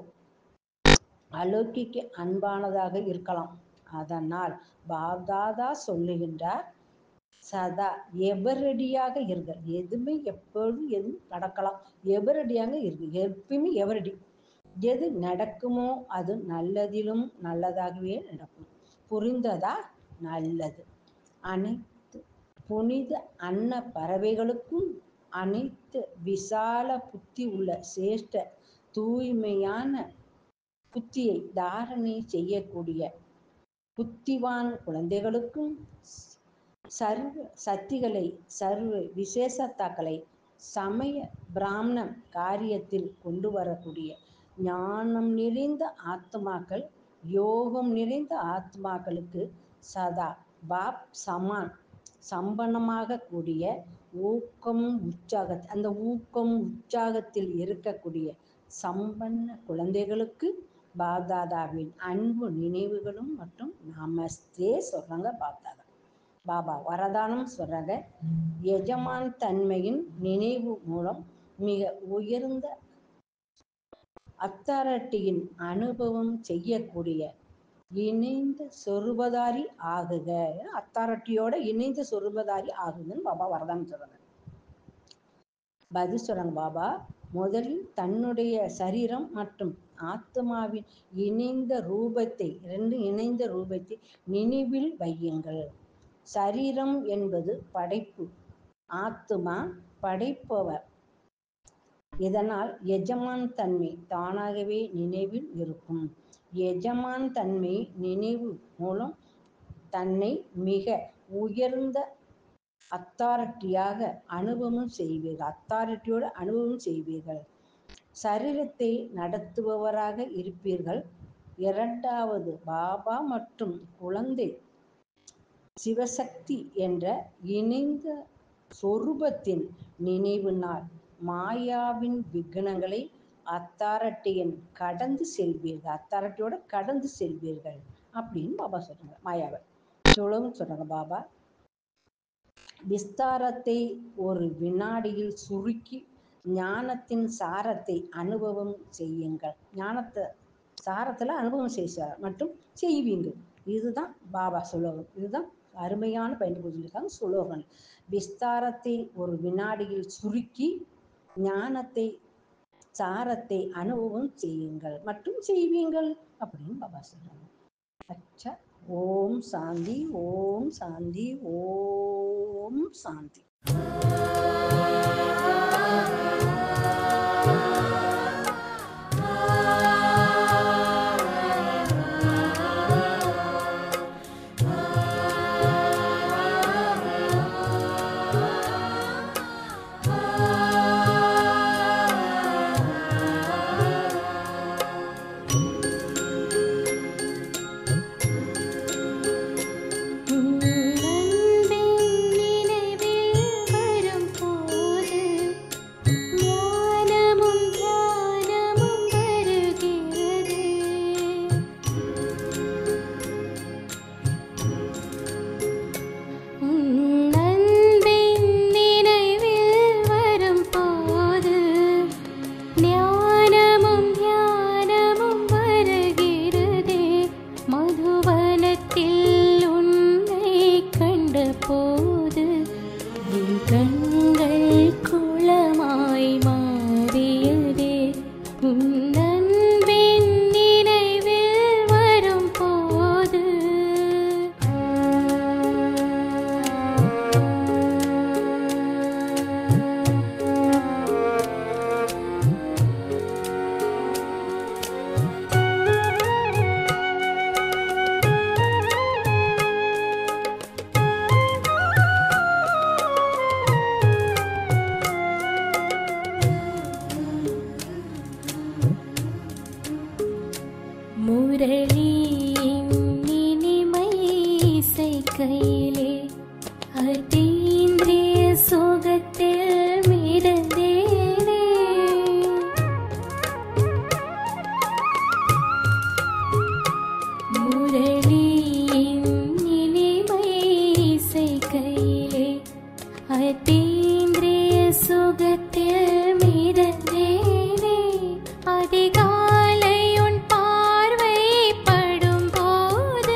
அலௌகிக்க அன்பானதாக இருக்கலாம் அதனால் பாப்தாதா சொல்லுகின்றார் சதா எவரடியாக இருங்கள் எதுவுமே எப்பொழுதும் எதுவும் நடக்கலாம் எவரடியாக இருக்கு எப்பயுமே எவரடி எது நடக்குமோ அது நல்லதிலும் நல்லதாகவே நடக்கும் புரிந்ததா நல்லது அனைத்து புனித அன்ன பறவைகளுக்கும் அனைத்து விசால புத்தி உள்ள சிரேஷ்ட தூய்மையான புத்தியை தாரணை செய்யக்கூடிய புத்திவான் குழந்தைகளுக்கும் சர்வ சக்திகளை சர்வ விசேஷத்தாக்களை சமய பிராமண காரியத்தில் கொண்டு வரக்கூடிய ஞானம் நிறைந்த ஆத்மாக்கள் யோகம் நிறைந்த ஆத்மாக்களுக்கு சதா பாப் சமான் சம்பனமாக கூடிய ஊக்கம் உற்சாக அந்த ஊக்கம் உற்சாகத்தில் இருக்கக்கூடிய சம்பன்ன குழந்தைகளுக்கு பாப்தாதாவின் அன்பு நினைவுகளும் மற்றும் நமஸ்தே சொல்றாங்க பாப்தாதா பாபா வரதானம் சொல்றாங்க எஜமான் தன்மையின் நினைவு மூலம் மிக உயர்ந்த அத்தாரிட்டியின் அனுபவம் செய்யக்கூடிய இணைந்த சொருபதாரி ஆகுக அத்தாரிட்டியோட இணைந்த சொருபதாரி ஆகுங்கன்னு பாபா வரதானம் சொல்றாங்க பதில் சொல்றாங்க பாபா முதலில் தன்னுடைய சரீரம் மற்றும் ஆத்மாவின் இணைந்த ரூபத்தை இரண்டு இணைந்த ரூபத்தை நினைவில் வையுங்கள் சரீரம் என்பது படைப்பு ஆத்மா படைப்பவர் இதனால் எஜமான் தன்மை தானாகவே நினைவில் இருக்கும் எஜமான் தன்மை நினைவு மூலம் தன்னை மிக உயர்ந்த அத்தாரிட்டியாக அனுபவம் செய்வீர்கள் அத்தாரிட்டியோடு அனுபவம் செய்வீர்கள் சரீரத்தை நடத்துபவராக இருப்பீர்கள் இரண்டாவது பாபா மற்றும் குழந்தை சிவசக்தி என்ற இணைந்த சொரூபத்தின் நினைவு நாள் மாயாவின் விக்னங்களை அத்தாரிட்டியின் கடந்து செல்வீர்கள் அத்தாரிட்டியோட கடந்து செல்வீர்கள் அப்படின்னு பாபா சொல்றாங்க மாயாவை சொல்லவும் சொல்றாங்க பாபா விஸ்தாரத்தை ஒரு வினாடியில் சுருக்கி ஞானத்தின் சாரத்தை அனுபவம் செய்யுங்கள் ஞானத்தை சாரத்தில் அனுபவம் செய்ய மற்றும் செய்வீங்க இதுதான் பாபா சுலோகம் இதுதான் அருமையான பயன்படுத்தி சொல்லியிருக்காங்க சுலோகன் விஸ்தாரத்தை ஒரு வினாடியில் சுருக்கி ஞானத்தை சாரத்தை அனுபவம் செய்யுங்கள் மற்றும் செய்வீங்கள் அப்படின்னு பாபா சொல்றாங்க அச்சா ஓம் சாந்தி ஓம் சாந்தி ஓம் சாந்தி உன் அன்பின் நினைவில் வரும்போது முரளியின் இனிமை இசைக்கையிலே அதீந்திரிய சுகத்தில் மிதந்தேனே முரளியின் இனிமை இசைக்கையிலே அதீந்திரிய சுகத்தில் மிதந்தேனே அதிகாலை உன் பார்வை படும்போது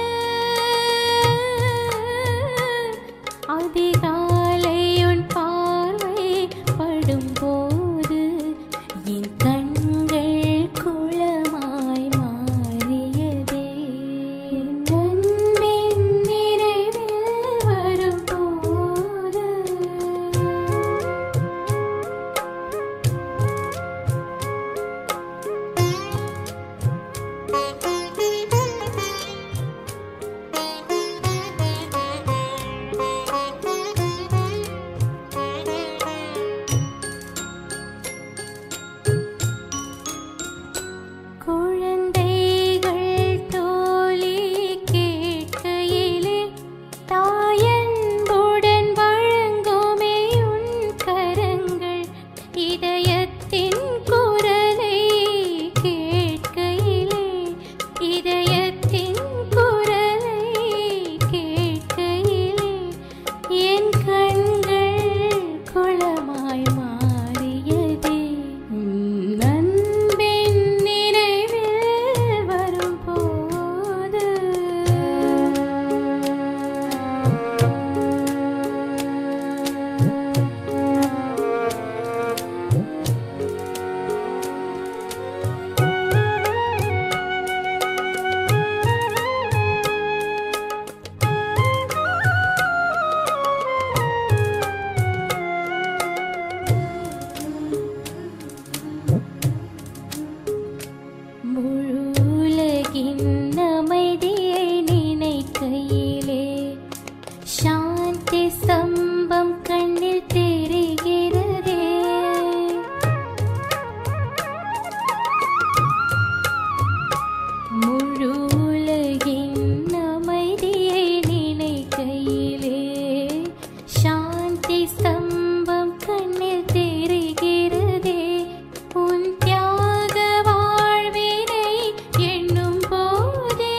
அதிகாலை உன் பார்வை படும்போது என் கண்கள் குளமாய் மாறியதே என் அன்பின் நிறைவில் வரும்போது குழந்தைகள் தோழி கேட்கையிலே தாயன்புடன் வழங்குமே உன் கரங்கள் இதயத்தின் குரலை கேட்கையிலே இதயத்தின் குரலை கேட்கையிலே என் கண்கள் குளமாய் மாறியதே உன் அன்பின் நினைவில் வரும்போது முழு உலகின் அமைதியை நினைக்கையிலே சாந்தி சம்பம் கண்ணில் தெரிகிறதே முழு உலகின் அமைதியை நினைக்கையிலே சாந்தி சம்பம் கண்ணில் தெரிகிறதே உன் தியாக வாழ்வினை எண்ணும் போதே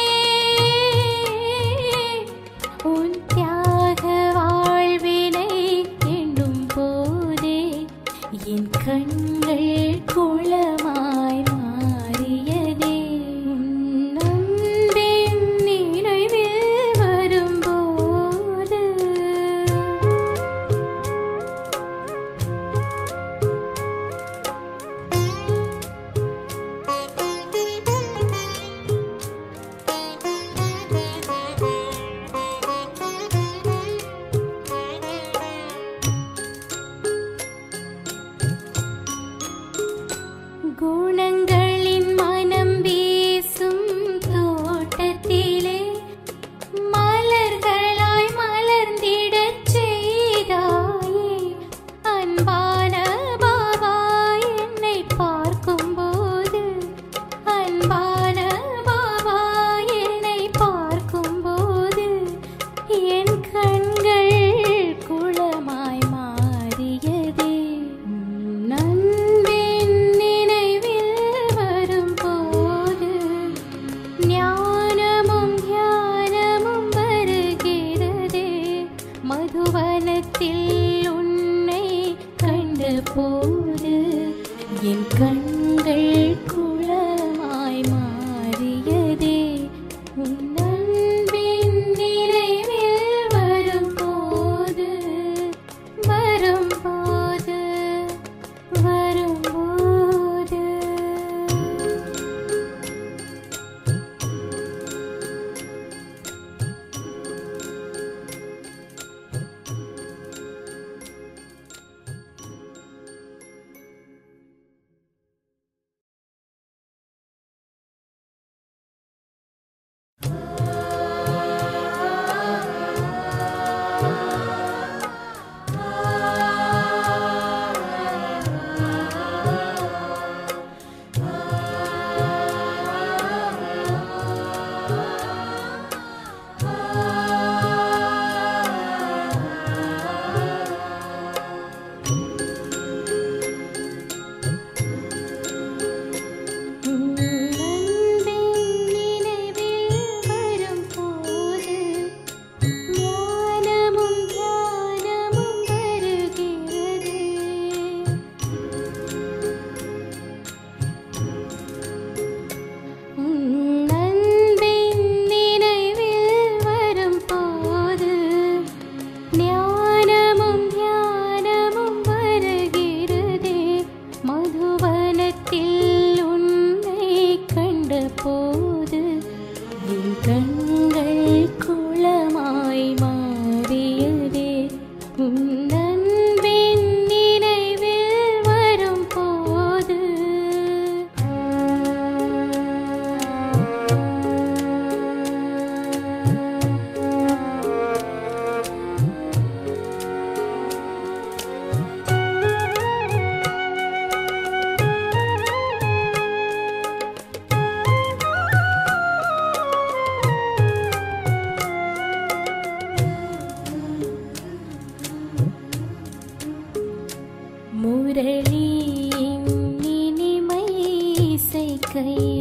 உன் தியாக வாழ்வினை எண்ணும் போதே என் கண்கள் குளமாய் மாறியதே உன் அன்பின் நினைவில் வரும்போது குணங்களின் மனம் வீசும் தோட்டத்திலே மலர்களாய் மலர்ந்திடச் செய்தாயே அன்பான பாபா என்னை பார்க்கும்போது அன்பான பாபா என்னை பார்க்கும்போது என் கண்கள் குளமாய் மாறியதே உன் அன்பின் நினைவில் வரும்போது ஞானமும் ஞானமும் வருகிறதே மதுவனத்தில் உன்னை கண்ட போது என் கண்கள் குளமாய் மாறியதே உன் அன்பின் நினைவில் வரும்போது வரும்போது வரும்போது கையில்